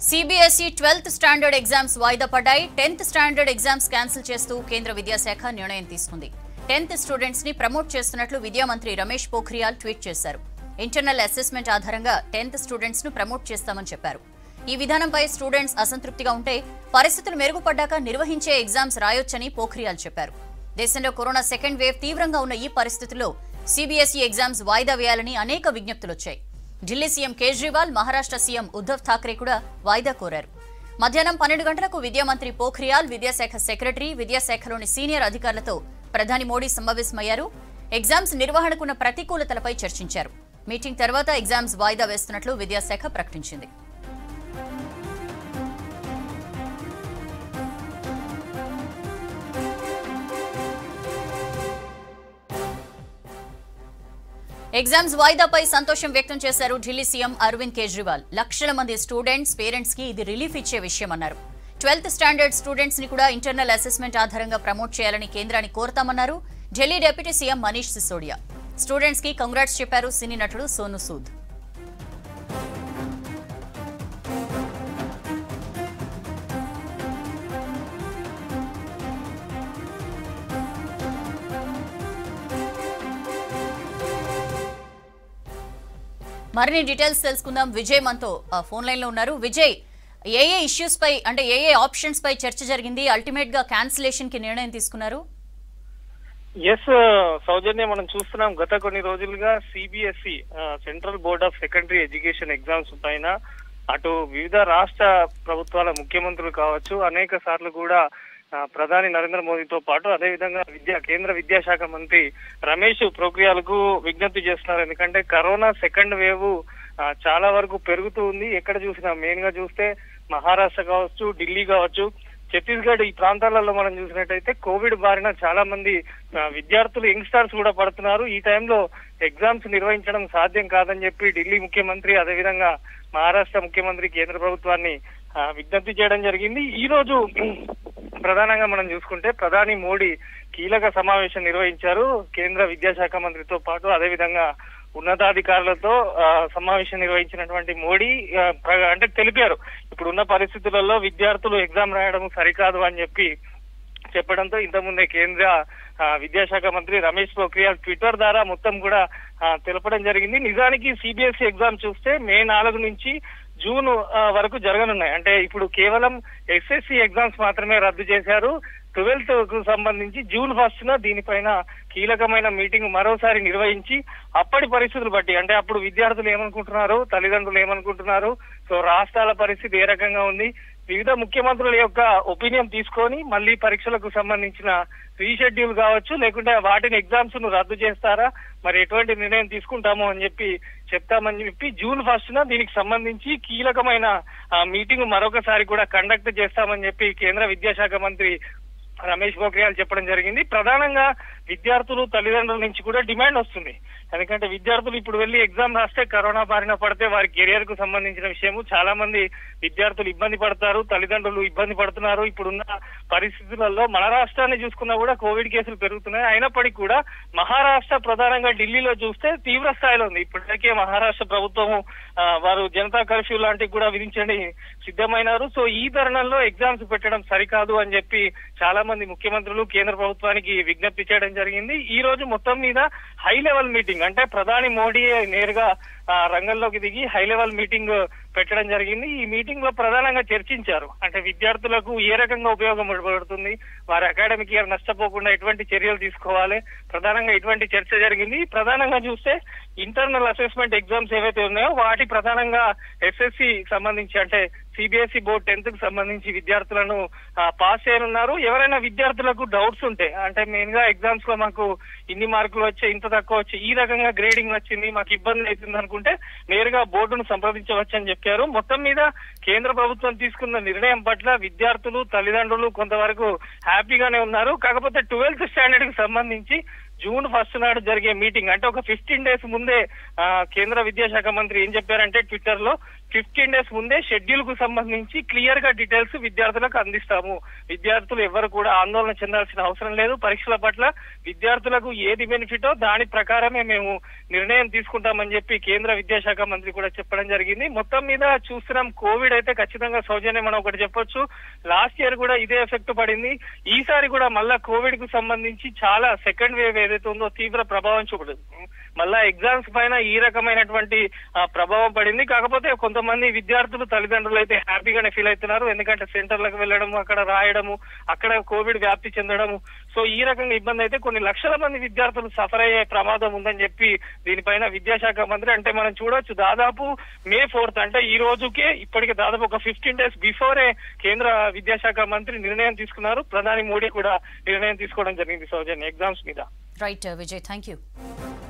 CBSE twelfth standard exams వాయిదా పడ్డాయి tenth standard exams cancel చేస్తూ కేంద్ర విద్యాశాఖ నిర్ణయం తీసుకుంది టెన్త్ స్టూడెంట్స్ ని ప్రమోట్ చేస్తున్నట్లు విద్యామంత్రి రమేష్ పోఖ్రియాల్ ట్వీట్ చేశారు ఇంటర్నల్ అసెస్మెంట్ ఆధారంగా టెన్త్ స్టూడెంట్స్ ను ప్రమోట్ చేస్తామని చెప్పారు ఈ విధానంపై స్టూడెంట్స్ అసంతృప్తిగా ఉంటే పరిస్థితులు మెరుగుపడ్డాక నిర్వహించే ఎగ్జామ్స్ రాయొచ్చని పోఖ్రియాల్ చెప్పారు దేశంలో కరోనా సెకండ్ వేవ్ తీవ్రంగా ఉన్న ఈ పరిస్థితుల్లో సిబిఎస్ఈ ఎగ్జామ్స్ వాయిదా వేయాలని అనేక విజ్ఞప్తులొచ్చాయి ఢిల్లీ సీఎం కేజ్రీవాల్ మహారాష్ట్ర సీఎం ఉద్దవ్ ఠాక్రే కూడా వాయిదా కోరారు మధ్యాహ్నం పన్నెండు గంటలకు విద్యామంత్రి పోఖ్రియాల్ విద్యాశాఖ సెక్రటరీ విద్యాశాఖలోని సీనియర్ అధికారులతో ప్రధాని మోడీ సమావేశమయ్యారు ఎగ్జామ్స్ నిర్వహణకున్న ప్రతికూలతలపై చర్చించారు మీటింగ్ తర్వాత ఎగ్జామ్స్ వాయిదా వేస్తున్నట్లు విద్యాశాఖ ప్రకటించింది ఎగ్జామ్స్ వాయిదాపై సంతోషం వ్యక్తం చేశారు ఢిల్లీ సీఎం అరవింద్ కేజ్రీవాల్ లక్షల మంది స్టూడెంట్స్ పేరెంట్స్ కి ఇది రిలీఫ్ ఇచ్చే విషయమన్నారు ట్వెల్త్ స్టాండర్డ్ స్టూడెంట్స్ ని కూడా ఇంటర్నల్ అసెస్మెంట్ ఆధారంగా ప్రమోట్ చేయాలని కేంద్రాన్ని కోరతామన్నారు Delhi deputy CM Manish Sisodia students కి కంగ్రాట్స్ చెప్పారు సినీ నటుడు సోను సూద్ మరిన్ని డీటెయిల్స్ తెలుసుకుందాం విజయ్ మనతో ఆ, ఫోన్ లైన్ లో ఉన్నారు విజయ్ ఏ ఏ ఇష్యూస్ పై అంటే ఏ ఏ ఆప్షన్స్ పై చర్చ జరిగింది అల్టిమేట్ గా క్యాన్సిలేషన్ కి నిర్ణయం తీసుకున్నారు ఎస్ సౌజన్య మనం చూస్తున్నాం గత కొన్ని రోజులుగా CBSE central board of secondary education exams పైన అటు వివిధ రాష్ట్ర ప్రభుత్వాల ముఖ్యమంత్రులు కావచ్చు అనేక సార్లు కూడా ఆ, ప్రధాని నరేంద్ర మోదీతో పాటు అదేవిధంగా విద్యా కేంద్ర విద్యాశాఖ మంత్రి రమేష్ ప్రోక్రియాలకు విజ్ఞప్తి చేస్తున్నారు ఎందుకంటే కరోనా సెకండ్ వేవ్ ఆ, చాలా వరకు పెరుగుతూ ఉంది ఎక్కడ చూసినా మెయిన్ గా చూస్తే మహారాష్ట్ర కావచ్చు ఢిల్లీ కావచ్చు ఛత్తీస్గఢ్ ఈ ప్రాంతాలలో మనం చూసినట్టయితే కోవిడ్ బారిన చాలా మంది ఆ, విద్యార్థులు యంగ్స్టర్స్ కూడా పడుతున్నారు ఈ టైంలో ఎగ్జామ్స్ నిర్వహించడం సాధ్యం కాదని చెప్పి ఢిల్లీ ముఖ్యమంత్రి అదేవిధంగా మహారాష్ట్ర ముఖ్యమంత్రి కేంద్ర ప్రభుత్వాన్ని ఆ, విజ్ఞప్తి చేయడం జరిగింది ఈ రోజు ప్రధానంగా మనం చూసుకుంటే ప్రధాని మోడీ కీలక సమావేశం నిర్వహించారు కేంద్ర విద్యాశాఖ మంత్రితో పాటు అదేవిధంగా ఉన్నతాధికారులతో ఆ, సమావేశం నిర్వహించినటువంటి మోడీ ఆ, ప్ర- అంటే తెలిపారు ఇప్పుడున్న పరిస్థితులలో విద్యార్థులు ఎగ్జామ్ రాయడం సరికాదు అని చెప్పి చెప్పడంతో ఇంతకుముందే కేంద్ర ఆ, విద్యాశాఖ మంత్రి రమేష్ పోఖ్రియాల్ ట్విట్టర్ ద్వారా మొత్తం కూడా ఆ, తెలపడం జరిగింది నిజానికి సిబిఎస్ఈ ఎగ్జామ్ చూస్తే మే నాలుగు నుంచి జూన్ ఆ, వరకు జరగనున్నాయి అంటే ఇప్పుడు కేవలం ఎస్ఎస్సి ఎగ్జామ్స్ మాత్రమే రద్దు చేశారు ట్వెల్త్ కు సంబంధించి జూన్ ఫస్ట్ న దీనిపైన కీలకమైన మీటింగ్ మరోసారి నిర్వహించి అప్పటి పరిస్థితులు బట్టి అంటే అప్పుడు విద్యార్థులు ఏమనుకుంటున్నారు తల్లిదండ్రులు ఏమనుకుంటున్నారు సో రాష్ట్రాల పరిస్థితి ఏ రకంగా ఉంది వివిధ ముఖ్యమంత్రుల యొక్క ఒపీనియన్ తీసుకొని మళ్ళీ పరీక్షలకు సంబంధించిన రీషెడ్యూల్ కావచ్చు లేకుంటే వాటిని ఎగ్జామ్స్ ను రద్దు చేస్తారా మరి ఎటువంటి నిర్ణయం తీసుకుంటామో అని చెప్పి చెప్తామని చెప్పి జూన్ ఫస్ట్ న దీనికి సంబంధించి కీలకమైన మీటింగ్ మరొకసారి కూడా కండక్ట్ చేస్తామని చెప్పి కేంద్ర విద్యాశాఖ మంత్రి రమేష్ పోఖ్రియాల్ చెప్పడం జరిగింది ప్రధానంగా విద్యార్థులు తల్లిదండ్రుల నుంచి కూడా డిమాండ్ వస్తుంది ఎందుకంటే విద్యార్థులు ఇప్పుడు వెళ్లి ఎగ్జామ్ రాస్తే కరోనా బారిన పడితే వారి కెరియర్ కు సంబంధించిన విషయము చాలా మంది విద్యార్థులు ఇబ్బంది పడతారు తల్లిదండ్రులు ఇబ్బంది పడుతున్నారు ఇప్పుడున్న పరిస్థితులలో మన రాష్ట్రాన్ని చూసుకున్నా కూడా కోవిడ్ కేసులు పెరుగుతున్నాయి అయినప్పటికీ కూడా మహారాష్ట్ర ప్రధానంగా ఢిల్లీలో చూస్తే తీవ్ర స్థాయిలో ఉంది ఇప్పటికే మహారాష్ట్ర ప్రభుత్వం ఆ, వారు జనతా కర్ఫ్యూ లాంటివి కూడా విధించండి సిద్ధమైనారు సో ఈ తరుణంలో ఎగ్జామ్స్ పెట్టడం సరికాదు అని చెప్పి చాలా మంది ముఖ్యమంత్రులు కేంద్ర ప్రభుత్వానికి విజ్ఞప్తి చేయడం జరిగింది ఈ రోజు మొత్తం మీద హై లెవెల్ మీటింగ్ అంటే ప్రధాని మోడీ నేరుగా ఆ, రంగంలోకి దిగి హై లెవెల్ మీటింగ్ పెట్టడం జరిగింది ఈ మీటింగ్ లో ప్రధానంగా చర్చించారు అంటే విద్యార్థులకు ఏ రకంగా ఉపయోగపడుతుంది వారి అకాడమిక్ ఇయర్ నష్టపోకుండా ఎటువంటి చర్యలు తీసుకోవాలి ప్రధానంగా ఇటువంటి చర్చ జరిగింది ప్రధానంగా చూస్తే ఇంటర్నల్ అసెస్మెంట్ ఎగ్జామ్స్ ఏవైతే ఉన్నాయో వాటి ప్రధానంగా ఎస్ఎస్సి సంబంధించి అంటే సిబిఎస్ఈ బోర్డ్ టెన్త్ కు సంబంధించి విద్యార్థులను ఆ, పాస్ చేయనున్నారు ఎవరైనా విద్యార్థులకు డౌట్స్ ఉంటే అంటే మెయిన్ గా ఎగ్జామ్స్ లో మాకు ఇన్ని మార్కులు వచ్చాయి ఇంత తక్కువ వచ్చాయి ఈ రకంగా గ్రేడింగ్ వచ్చింది మాకు ఇబ్బంది అవుతుంది అనుకుంటే నేరుగా బోర్డును సంప్రదించవచ్చు అని చెప్పారు మొత్తం మీద కేంద్ర ప్రభుత్వం తీసుకున్న నిర్ణయం పట్ల విద్యార్థులు తల్లిదండ్రులు కొంతవరకు హ్యాపీగానే ఉన్నారు కాకపోతే ట్వెల్త్ స్టాండర్డ్ కి సంబంధించి జూన్ ఫస్ట్ నాడు జరిగే మీటింగ్ అంటే ఒక ఫిఫ్టీన్ డేస్ ముందే ఆ, కేంద్ర విద్యాశాఖ మంత్రి ఏం చెప్పారంటే ట్విట్టర్ లో ఫిఫ్టీన్ డేస్ ముందే షెడ్యూల్ కు సంబంధించి క్లియర్ గా డీటెయిల్స్ విద్యార్థులకు అందిస్తాము విద్యార్థులు ఎవరు కూడా ఆందోళన చెందాల్సిన అవసరం లేదు పరీక్షల పట్ల విద్యార్థులకు ఏది బెనిఫిటో దాని ప్రకారమే మేము నిర్ణయం తీసుకుంటామని చెప్పి కేంద్ర విద్యాశాఖ మంత్రి కూడా చెప్పడం జరిగింది మొత్తం మీద చూస్తున్నాం కోవిడ్ అయితే ఖచ్చితంగా సౌజన్యం మనం ఒకటి చెప్పొచ్చు లాస్ట్ ఇయర్ కూడా ఇదే ఎఫెక్ట్ పడింది ఈసారి కూడా మళ్ళా కోవిడ్ కు సంబంధించి చాలా సెకండ్ వేవ్ ఏదైతే ఉందో తీవ్ర ప్రభావం చూపడుతుంది మళ్ళా ఎగ్జామ్స్ పైన ఈ రకమైనటువంటి ఆ, ప్రభావం పడింది కాకపోతే కొంతమంది విద్యార్థులు తల్లిదండ్రులు అయితే హ్యాపీగానే ఫీల్ అవుతున్నారు ఎందుకంటే సెంటర్లకు వెళ్ళడం అక్కడ రాయడము అక్కడ కోవిడ్ వ్యాప్తి చెందడము సో ఈ రకంగా ఇబ్బంది అయితే కొన్ని లక్షల మంది విద్యార్థులు సఫర్ అయ్యే ప్రమాదం ఉందని చెప్పి దీనిపైన విద్యాశాఖ మంత్రి అంటే మనం చూడొచ్చు దాదాపు మే ఫోర్త్ అంటే ఈ రోజుకే ఇప్పటికే దాదాపు ఒక ఫిఫ్టీన్ డేస్ బిఫోరే కేంద్ర విద్యాశాఖ మంత్రి నిర్ణయం తీసుకున్నారు ప్రధాని మోడీ కూడా నిర్ణయం తీసుకోవడం జరిగింది సౌజన్య ఎగ్జామ్స్ మీద రైట్ విజయ్ థ్యాంక్ యూ